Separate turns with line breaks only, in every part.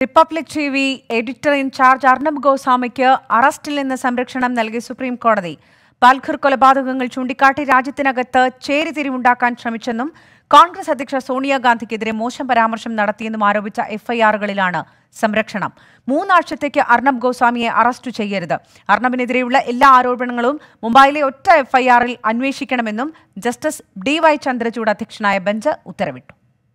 republic T V editor in charge Arnab ഗോസ്വാമിക്ക് അറസ്റ്റിൽ നിന്ന് സംരക്ഷണം നൽകി സുപ്രീം കോടതി പാൽഘർ കൊലപാതകങ്ങൾ ചൂണ്ടിക്കാട്ടി രാജ്യത്തിനകത്ത് ചേരിതിരിവുണ്ടാക്കാൻ ശ്രമിച്ചെന്നും കോൺഗ്രസ് അധ്യക്ഷ സോണിയാഗാന്ധിക്കെതിരെ മോശം പരാമർശം നടത്തിയെന്നും ആരോപിച്ച എഫ്ഐആറുകളിലാണ് സംരക്ഷണം മൂന്നാഴ്ചത്തേക്ക് അർണബ് ഗോസ്വാമിയെ അറസ്റ്റ് ചെയ്യരുത് അർണബിനെതിരെയുള്ള എല്ലാ ആരോപണങ്ങളും മുംബൈയിലെ ഒറ്റ എഫ്ഐആറിൽ അന്വേഷിക്കണമെന്നും ജസ്റ്റിസ് ഡി വൈ ചന്ദ്രചൂഡ് അധ്യക്ഷനായ ബെഞ്ച് ഉത്തരവിട്ടു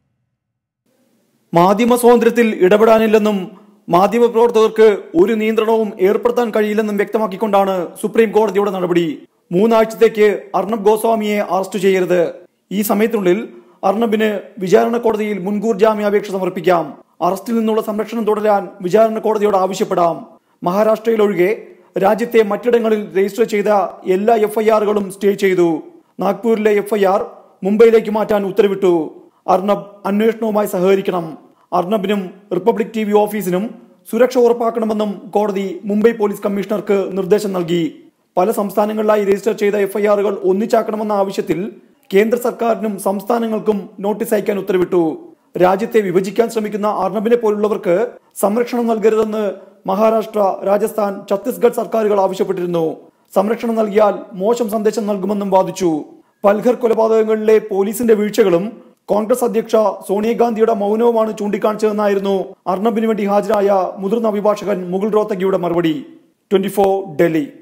മാധ്യമ സ്വാതന്ത്ര്യത്തിൽ ഇടപെടാനില്ലെന്നും മാധ്യമപ്രവർത്തകർക്ക് ഒരു നിയന്ത്രണവും ഏർപ്പെടുത്താൻ കഴിയില്ലെന്നും വ്യക്തമാക്കിക്കൊണ്ടാണ് സുപ്രീം കോടതിയുടെ നടപടി മൂന്നാഴ്ചത്തേക്ക് അർണബ് ഗോസ്വാമിയെ അറസ്റ്റ് ചെയ്യരുത് ഈ സമയത്തിനുള്ളിൽ അർണബിന് വിചാരണ കോടതിയിൽ മുൻകൂർ ജാമ്യാപേക്ഷ സമർപ്പിക്കാം അറസ്റ്റിൽ നിന്നുള്ള സംരക്ഷണം തുടരാൻ വിചാരണ കോടതിയോട് ആവശ്യപ്പെടാം മഹാരാഷ്ട്രയിലൊഴികെ രാജ്യത്തെ മറ്റിടങ്ങളിൽ രജിസ്റ്റർ ചെയ്ത എല്ലാ എഫ്ഐആറുകളും സ്റ്റേ ചെയ്തു നാഗ്പൂരിലെ എഫ്ഐആർ മുംബൈയിലേക്ക് മാറ്റാൻ ഉത്തരവിട്ടു അർണബ് അന്വേഷണവുമായി സഹകരിക്കണം അർണബിനും റിപ്പബ്ലിക് ടി വി ഓഫീസിനും സുരക്ഷ ഉറപ്പാക്കണമെന്നും കോടതി മുംബൈ പോലീസ് കമ്മീഷണർക്ക് നിർദ്ദേശം നൽകി പല സംസ്ഥാനങ്ങളിലായി രജിസ്റ്റർ ചെയ്ത എഫ്ഐആറുകൾ ഒന്നിച്ചാക്കണമെന്ന ആവശ്യത്തിൽ കേന്ദ്ര സർക്കാരിനും സംസ്ഥാനങ്ങൾക്കും നോട്ടീസ് അയക്കാൻ ഉത്തരവിട്ടു രാജ്യത്തെ വിഭജിക്കാൻ ശ്രമിക്കുന്ന അർണബിനെ പോലുള്ളവർക്ക് സംരക്ഷണം നൽകരുതെന്ന് മഹാരാഷ്ട്ര രാജസ്ഥാൻ ഛത്തീസ്ഗഡ് സർക്കാരുകൾ ആവശ്യപ്പെട്ടിരുന്നു സംരക്ഷണം നൽകിയാൽ മോശം സന്ദേശം നൽകുമെന്നും വാദിച്ചു പൽഘർ കൊലപാതകങ്ങളിലെ പോലീസിന്റെ വീഴ്ചകളും കോൺഗ്രസ് അധ്യക്ഷ സോണിയാഗാന്ധിയുടെ മൗനവുമാണ് ചൂണ്ടിക്കാണിച്ചതെന്നായിരുന്നു അർണബിന് വേണ്ടി ഹാജരായ മുതിർന്ന അഭിഭാഷകൻ മുകുൾ റോത്തഗിയുടെ മറുപടി ട്വന്റി ഡൽഹി